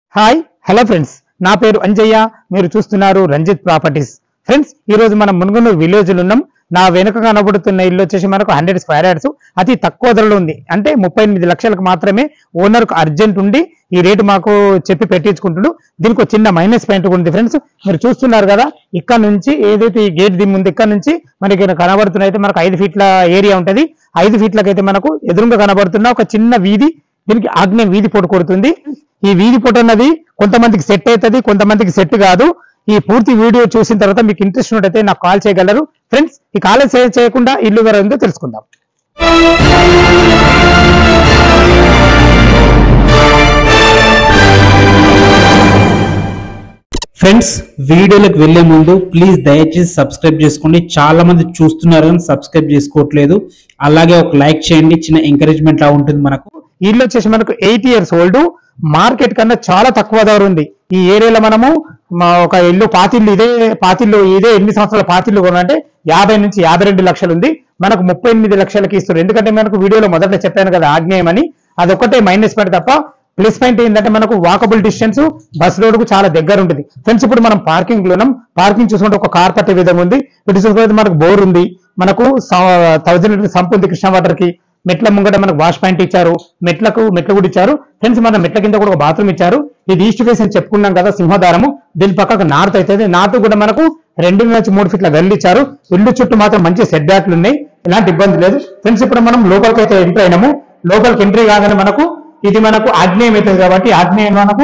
hi hello friends నా పేరు అంజయ్య మీరు చూస్తున్నారు రంజిత్ ప్రాపర్టీస్ ఫ్రెండ్స్ ఈ రోజు మనం మునుగునూరు విలేజ్ ఉన్నాం నా వెనుక కనబడుతున్న ఇల్లు వచ్చేసి మనకు హండ్రెడ్ స్క్వేర్ యార్డ్స్ అతి తక్కువ ధరలో ఉంది అంటే ముప్పై ఎనిమిది లక్షలకు మాత్రమే ఓనర్ కు అర్జెంట్ ఉండి ఈ రేటు మాకు చెప్పి పెట్టించుకుంటుడు దీనికి ఒక చిన్న మైనస్ పాయింట్ కూడా ఉంది ఫ్రెండ్స్ మీరు చూస్తున్నారు కదా ఇక్కడ నుంచి ఏదైతే ఈ గేట్ దిమ్ ఉంది ఇక్కడ నుంచి మనకి ఇక్కడ కనబడుతున్న అయితే మనకు ఐదు ఫీట్ల ఏరియా ఉంటది ఐదు ఫీట్లకైతే మనకు ఎదురుగా కనబడుతున్న ఒక చిన్న వీధి దీనికి ఆగ్నేయ వీధి పొట్టు కొడుతుంది ఈ వీధి పొట్టు అన్నది కొంతమందికి సెట్ అవుతుంది కొంతమందికి సెట్ కాదు ఈ పూర్తి వీడియో చూసిన తర్వాత మీకు ఇంట్రెస్ట్ ఉన్నట్టయితే నాకు కాల్ చేయగలరు ఫ్రెండ్స్ ఈ కాల్ చేయకుండా ఇల్లు ఎవరు ఉందో తెలుసుకుందాం ఫ్రెండ్స్ వీడియోలకు వెళ్లే ముందు ప్లీజ్ దయచేసి సబ్స్క్రైబ్ చేసుకోండి చాలా మంది చూస్తున్నారు కానీ సబ్స్క్రైబ్ చేసుకోవట్లేదు అలాగే ఒక లైక్ చేయండి చిన్న ఎంకరేజ్మెంట్ లా ఉంటుంది మనకు ఈ ఇల్లు వచ్చేసి మనకు ఎయిట్ ఇయర్స్ ఓల్డ్ మార్కెట్ కన్నా చాలా తక్కువ ధర ఉంది ఈ ఏరియాలో మనము మా ఒక ఇల్లు పాతిల్లు ఇదే పాతిల్లు ఇదే ఎన్ని సంవత్సరాల పాతిల్లు కొనంటే యాభై నుంచి యాభై రెండు లక్షలు ఉంది మనకు ముప్పై ఎనిమిది లక్షలకి ఇస్తారు ఎందుకంటే మనకు వీడియోలో మొదట చెప్పాను కదా ఆగ్నేయం అని అదొక్కటే మైనస్ పాయింట్ తప్ప ప్లస్ పాయింట్ ఏంటంటే మనకు వాకబుల్ డిస్టెన్స్ బస్ రోడ్ కు చాలా దగ్గర ఉంటుంది ఫ్రెండ్స్ ఇప్పుడు మనం పార్కింగ్ లో ఉన్నాం పార్కింగ్ చూసుకుంటే ఒక కార్ పట్టే విధంగా ఉంది ఇటు చూసుకుంటే మనకు బోర్ ఉంది మనకు థౌజండ్ లీటర్ సంప్ ఉంది కృష్ణ వాటర్ కి మెట్ల ముంగట మనకు వాష్ పాయింట్ ఇచ్చారు మెట్లకు మెట్లు కూడా ఇచ్చారు ఫ్రెండ్స్ మన మెట్ల కింద కూడా ఒక బాత్రూమ్ ఇచ్చారు ఇది ఈస్ట్ ఫేస్ అని చెప్పుకున్నాం కదా సింహదారము దీని పక్కకు నార్త్ అవుతుంది నార్త్ కూడా మనకు రెండు నుంచి మూడు ఫీట్ల గల్లి ఇచ్చారు ఇల్లు చుట్టూ మాత్రం మంచి సెట్ బ్యాక్లు ఉన్నాయి ఎలాంటి ఇబ్బంది లేదు ఫ్రెండ్స్ ఇప్పుడు మనం లోపలికి అయితే ఎంట్రీ అయినాము లోపలికి ఎంట్రీ కాగానే మనకు ఇది మనకు ఆగ్నేయం అవుతుంది కాబట్టి ఆగ్నేయం మనకు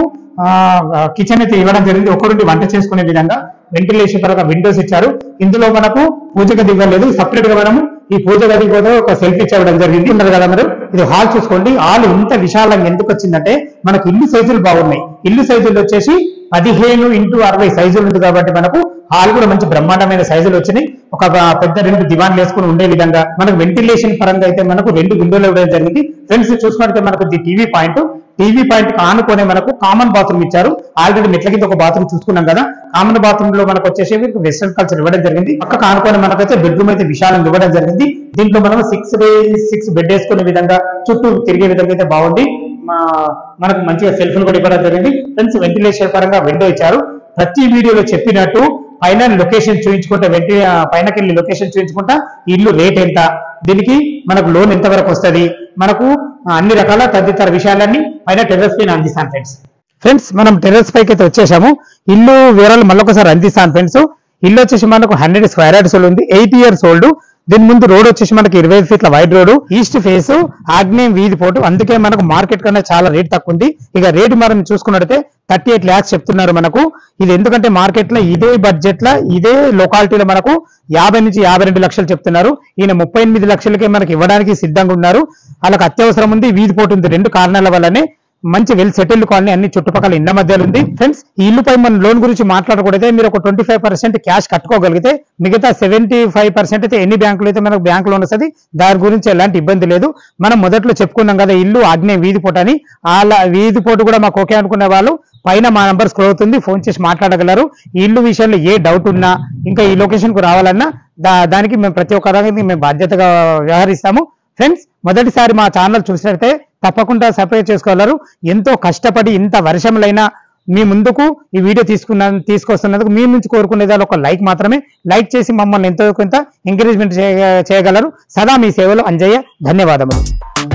కిచెన్ అయితే ఇవ్వడం జరిగింది ఒకరుండి వంట చేసుకునే విధంగా వెంటిలేషన్ పరంగా విండోస్ ఇచ్చారు ఇందులో మనకు పూజ గది ఇవ్వలేదు సపరేట్ గా మనము ఈ పూజ గది కూడా ఒక సెల్ఫ్ ఇచ్చవడం జరిగింది ఉన్నారు కదా మీరు ఇది హాల్ చూసుకోండి హాల్ ఇంత విశాలంగా ఎందుకు వచ్చిందంటే మనకు ఇల్లు సైజులు బాగున్నాయి ఇల్లు సైజులు వచ్చేసి పదిహేను ఇంటూ అరవై సైజులు ఉంది కాబట్టి మనకు హాల్ కూడా మంచి బ్రహ్మాండమైన సైజులు వచ్చినాయి ఒక పెద్ద రెండు దివాన్లు వేసుకుని ఉండే విధంగా మనకు వెంటిలేషన్ పరంగా అయితే మనకు రెండు విండోలు ఇవ్వడం జరిగింది ఫ్రెండ్స్ చూసుకుంటే మనకు టీవీ పాయింట్ టీవీ పాయింట్ ఆనుకునే మనకు కామన్ బాత్రూమ్ ఇచ్చారు ఆల్రెడీ మెట్ల కింద ఒక బాత్రూమ్ చూసుకున్నాం కదా కామన్ బాత్రూమ్ లో మనకు వచ్చేసి వెస్టర్న్ కల్చర్ ఇవ్వడం జరిగింది పక్క ఆనుకునే మనకైతే బెడ్రూమ్ అయితే విశాలంగా ఇవ్వడం జరిగింది దీంట్లో మనం సిక్స్ సిక్స్ బెడ్ వేసుకునే విధంగా చుట్టూ తిరిగే విధంగా అయితే బాగుంది మా- మనకు మంచిగా సెల్ఫ్ కూడా ఇవ్వడం జరిగింది ఫ్రెండ్స్ వెంటిలేషన్ పరంగా విండో ఇచ్చారు ప్రతి వీడియోలో చెప్పినట్టు పైన లొకేషన్ చూపించుకుంటా వెంటి ఆ, పైనకి వెళ్ళి లొకేషన్ చూపించుకుంటా ఈ ఇల్లు రేట్ ఎంత దీనికి మనకు లోన్ ఎంత వరకు వస్తుంది మనకు ఆ, అన్ని రకాల తదితర విషయాలన్నీ పైన టెర్రస్ పైన అందిస్తాను ఫ్రెండ్స్ ఫ్రెండ్స్ మనం టెర్రస్ పైకి అయితే వచ్చేసాము ఇల్లు వివరాలు మళ్ళొకసారి అందిస్తాను ఫ్రెండ్స్ ఇల్లు వచ్చేసి మనకు హండ్రెడ్ స్క్వేర్ యార్డ్స్ ఉంది ఎయిట్ ఇయర్స్ ఓల్డ్ దీని ముందు రోడ్ వచ్చేసి మనకి ఇరవై ఐదు ఫీట్ల వైడ్ రోడ్ ఈస్ట్ ఫేస్ ఆగ్నేయం వీధి పోటు అందుకే మనకు మార్కెట్ కన్నా చాలా రేట్ తక్కువ ఉంది ఇక రేటు మనం చూసుకున్నట్టయితే థర్టీ ఎయిట్ ల్యాక్స్ చెప్తున్నారు మనకు ఇది ఎందుకంటే మార్కెట్ లో ఇదే బడ్జెట్ లో ఇదే లొకాలిటీలో మనకు యాభై నుంచి యాభై రెండు లక్షలు చెప్తున్నారు ఈయన ముప్పై ఎనిమిది లక్షలకే మనకి ఇవ్వడానికి సిద్ధంగా ఉన్నారు వాళ్ళకి అత్యవసరం ఉంది వీధి పోటు ఉంది రెండు కారణాల వల్లనే మంచి వెల్ సెటిల్డ్ కాలనీ అన్ని చుట్టుపక్కల ఇండ్ల మధ్యలో ఉంది ఫ్రెండ్స్ ఈ ఇల్లుపై మనం లోన్ గురించి మాట్లాడకూడదే మీరు ఒక ట్వంటీ ఫైవ్ పర్సెంట్ క్యాష్ కట్టుకోగలిగితే మిగతా సెవెంటీ ఫైవ్ పర్సెంట్ అయితే ఎన్ని బ్యాంకులు అయితే మనకు బ్యాంక్ లోన్ వస్తుంది దాని గురించి ఎలాంటి ఇబ్బంది లేదు మనం మొదట్లో చెప్పుకున్నాం కదా ఇల్లు ఆగ్నేయ వీధి పోటు అని అలా వీధి పోటు కూడా మాకు ఓకే అనుకునే వాళ్ళు పైన మా నంబర్ స్క్రోల్ అవుతుంది ఫోన్ చేసి మాట్లాడగలరు ఈ ఇల్లు విషయంలో ఏ డౌట్ ఉన్నా ఇంకా ఈ లొకేషన్ కు రావాలన్నా దా- దానికి మేము ప్రతి ఒక్క దానికి మేము బాధ్యతగా వ్యవహరిస్తాము ఫ్రెండ్స్ మొదటిసారి మా ఛానల్ చూసినట్టే తప్పకుండా సబ్స్క్రైబ్ చేసుకోగలరు ఎంతో కష్టపడి ఇంత వర్షంలైనా మీ ముందుకు ఈ వీడియో తీసుకున్న తీసుకొస్తున్నందుకు మీ నుంచి కోరుకునేది ఒక లైక్ మాత్రమే లైక్ చేసి మమ్మల్ని ఎంతో కొంత ఎంకరేజ్మెంట్ చేయగలరు సదా మీ సేవలో అంజయ్య ధన్యవాదములు